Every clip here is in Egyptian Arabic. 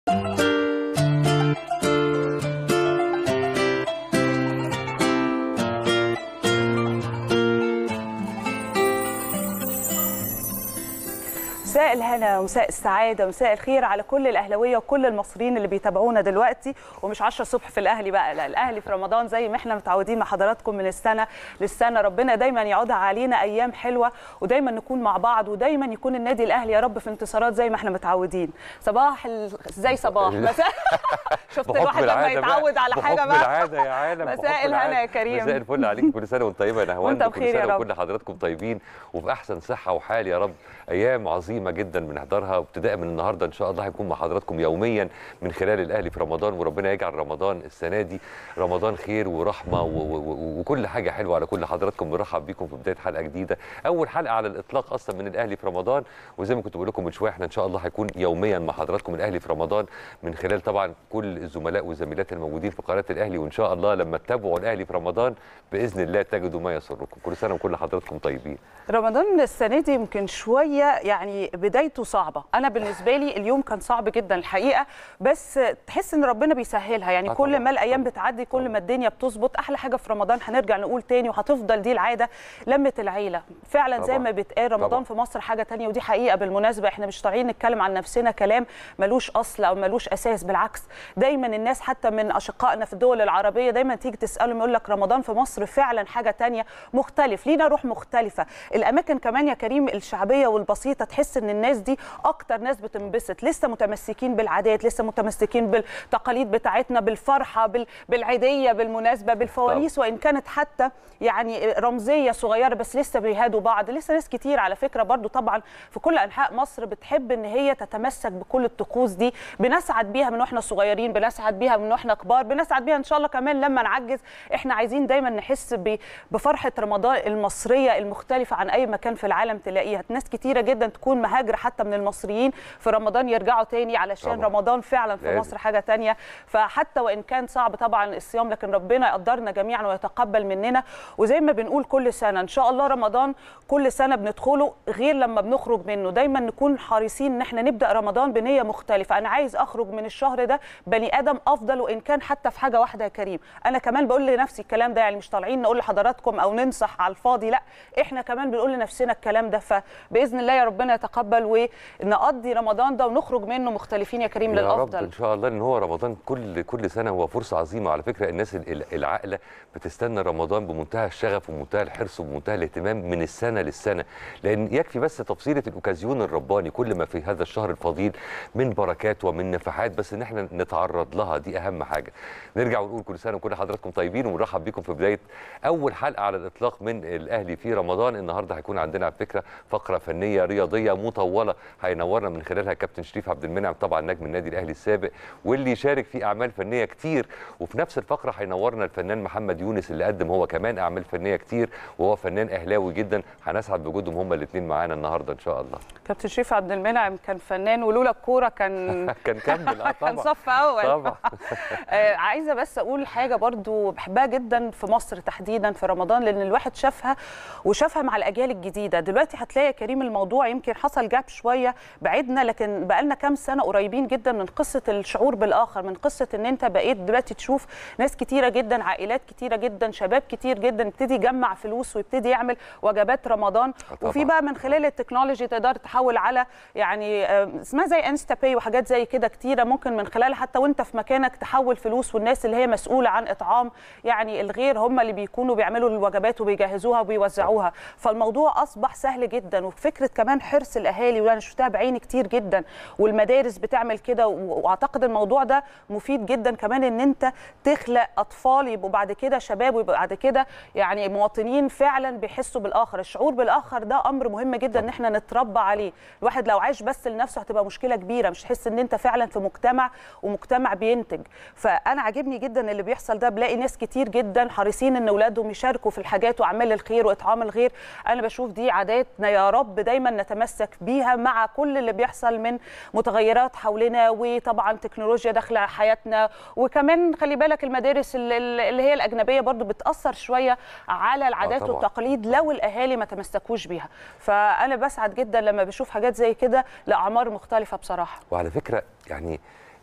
مساء الهنا ومساء السعاده ومساء الخير على كل الاهلاويه وكل المصريين اللي بيتابعونا دلوقتي ومش 10 الصبح في الاهلي بقى لا الاهلي في رمضان زي ما احنا متعودين مع حضراتكم من السنه للسنه ربنا دايما يعودها علينا ايام حلوه ودايما نكون مع بعض ودايما يكون النادي الاهلي يا رب في انتصارات زي ما احنا متعودين صباح ال... زي صباح مساء شفت بحكم الواحد لما العادة بقى- يتعود على حاجه بحكم بقى العاده يا عالم مساء بحكم الهنا العادة. يا كريم. مساء الفل عليك كل سنه وانت طيبه يا نهوان وانت كل بخير يا سنه رب. وكل حضراتكم طيبين وفي احسن صحه وحال يا رب ايام عظيمه جدا بنحضرها وابتداء من النهارده ان شاء الله هيكون مع حضراتكم يوميا من خلال الاهلي في رمضان وربنا يجعل رمضان السنه دي رمضان خير ورحمه و و و وكل حاجه حلوه على كل حضراتكم بنرحب بيكم في بدايه حلقه جديده اول حلقه على الاطلاق اصلا من الاهلي في رمضان وزي ما كنت بقول لكم من شويه احنا ان شاء الله هيكون يوميا مع حضراتكم الاهلي في رمضان من خلال طبعا كل الزملاء والزميلات الموجودين في قناه الاهلي وان شاء الله لما تتابعوا الاهلي في رمضان باذن الله تجدوا ما يسركم كل سنه وكل حضراتكم طيبين رمضان السنه دي يمكن شويه يعني بدايته صعبه انا بالنسبه لي اليوم كان صعب جدا الحقيقه بس تحس ان ربنا بيسهلها يعني آه كل طبعاً، ما الايام طبعاً. بتعدي كل ما الدنيا بتظبط احلى حاجه في رمضان هنرجع نقول تاني وهتفضل دي العاده لمه العيله فعلا زي طبعاً. ما بيتقال رمضان طبعاً. في مصر حاجه تانية ودي حقيقه بالمناسبه احنا مش طالعين نتكلم عن نفسنا كلام ملوش اصل او ملوش اساس بالعكس دايما الناس حتى من اشقائنا في الدول العربيه دايما تيجي تسالهم يقول لك رمضان في مصر فعلا حاجه تانية مختلف لينا روح مختلفه الاماكن كمان يا كريم الشعبيه والبسيطه تحس ان الناس دي اكتر ناس بتنبسط لسه متمسكين بالعادات لسه متمسكين بالتقاليد بتاعتنا بالفرحه بال... بالعيديه بالمناسبه بالفوانيس وان كانت حتى يعني رمزيه صغيره بس لسه بيهادوا بعض لسه ناس كتير على فكره برضو طبعا في كل انحاء مصر بتحب ان هي تتمسك بكل الطقوس دي بنسعد بيها من واحنا صغيرين بنسعد بيها من واحنا كبار بنسعد بيها ان شاء الله كمان لما نعجز احنا عايزين دايما نحس ب- بفرحه رمضان المصريه المختلفه عن اي مكان في العالم تلاقيها ناس كتيره جدا تكون مهاجره حتى من المصريين في رمضان يرجعوا تاني علشان طبعاً. رمضان فعلا في لازم. مصر حاجه تانية فحتى وان كان صعب طبعا الصيام لكن ربنا يقدرنا جميعا ويتقبل مننا وزي ما بنقول كل سنه ان شاء الله رمضان كل سنه بندخله غير لما بنخرج منه دايما نكون حريصين ان احنا نبدا رمضان بنيه مختلفه انا عايز اخرج من الشهر ده بني ادم افضل وان كان حتى في حاجه واحده يا كريم انا كمان بقول لنفسي الكلام ده يعني مش طالعين نقول لحضراتكم او ننصح على الفاضي لا احنا كمان بنقول لنفسنا الكلام ده فباذن الله يا ربنا يتقبل ونقضي رمضان ده ونخرج منه مختلفين يا كريم يا رب للافضل ان شاء الله ان هو رمضان كل كل سنه هو فرصه عظيمه على فكره الناس ال- ال- العاقله بتستنى رمضان بمنتهى الشغف ومنتهى الحرص ومنتهى الاهتمام من السنه للسنه لان يكفي بس تفصيله الاوكازيون الرباني كل ما في هذا الشهر الفضيل من بركات ومن نفحات بس ان احنا نتعرض لها دي اهم حاجه نرجع ونقول كل سنه وكل حضراتكم طيبين ونرحب بكم في بدايه اول حلقه على الاطلاق من الاهلي في رمضان النهارده هيكون عندنا على فكره فقره فنيه رياضيه مطوله هينورنا من خلالها كابتن شريف عبد المنعم طبعا نجم النادي الاهلي السابق واللي شارك في اعمال فنيه كتير وفي نفس الفقره هينورنا الفنان محمد يونس اللي قدم هو كمان اعمال فنيه كتير وهو فنان اهلاوي جدا هنسعد بوجودهم هما الاثنين معانا النهارده ان شاء الله كابتن شريف عبد المنعم كان فنان ولولا الكوره كان كان كمل اه كان طبعا صف اول طبعا آه، عايزه بس اقول حاجه برضو بحبها جدا في مصر تحديدا في رمضان لان الواحد شافها وشافها مع الاجيال الجديده دلوقتي هتلاقي يا كريم الموضوع يمكن حصل جاب شويه بعدنا لكن بقالنا كام سنه قريبين جدا من قصه الشعور بالاخر من قصه ان انت بقيت دلوقتي تشوف ناس كتيره جدا عائلات كتيره جدا شباب كتير جدا يبتدي يجمع فلوس ويبتدي يعمل وجبات رمضان طبعاً. وفي بقى من خلال التكنولوجي تقدر تحول على يعني آه، اسمها زي انستا باي وحاجات زي كده كتيره ممكن من خلالها حتى وانت في مكانك تحول فلوس والناس اللي هي مسؤوله عن اطعام يعني الغير هم اللي بيكونوا بيعملوا الوجبات وبيجهزوها وبيوزعوها فالموضوع اصبح سهل جدا وفكره كمان حرص الاهالي وانا شفتها بعيني كتير جدا والمدارس بتعمل كده و- واعتقد الموضوع ده مفيد جدا كمان ان انت تخلق اطفال يبقوا بعد كده شباب ويبقوا بعد كده يعني مواطنين فعلا بيحسوا بالاخر الشعور بالاخر ده امر مهم جدا ان احنا نتربى عليه الواحد لو عايش بس لنفسه هتبقى مشكله كبيره مش تحس ان انت فعلا في مجتمع ومجتمع بينتج فانا عاجبني جدا اللي بيحصل ده بلاقي ناس كتير جدا حريصين ان اولادهم يشاركوا في الحاجات واعمال الخير واطعام الغير انا بشوف دي عاداتنا يا رب دايما نتمسك بيها مع كل اللي بيحصل من متغيرات حولنا وطبعا تكنولوجيا داخله حياتنا وكمان خلي بالك المدارس ال- ال- اللي هي الاجنبيه برضو بتاثر شويه على العادات طبعاً. والتقاليد لو الاهالي ما تمسكوش بيها فانا بسعد جدا لما بشوف حاجات زي كده لاعمار مختلفه بصراحه وعلى فكره يعني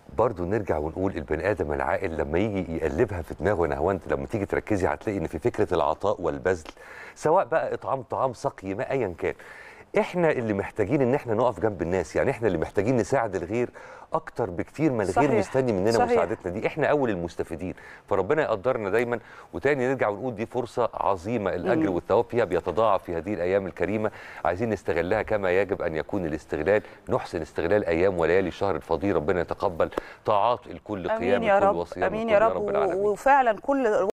برضه نرجع ونقول البني ادم العاقل لما يجي يقلبها في دماغه يا نهواند لما تيجي تركزي هتلاقي ان في فكره العطاء والبذل سواء بقى اطعام طعام سقي ما ايا كان احنا اللي محتاجين ان احنا نقف جنب الناس يعني احنا اللي محتاجين نساعد الغير اكتر بكتير ما الغير صحيح. مستني مننا صحيح. مساعدتنا دي احنا اول المستفيدين فربنا يقدرنا دايما وتاني نرجع ونقول دي فرصه عظيمه الاجر والثواب فيها بيتضاعف في هذه الايام الكريمه عايزين نستغلها كما يجب ان يكون الاستغلال نحسن استغلال ايام وليالي الشهر الفضيل ربنا يتقبل طاعات الكل امين قيام يا الكل رب وصيام امين الكل يا رب رب العالمين وفعلا كل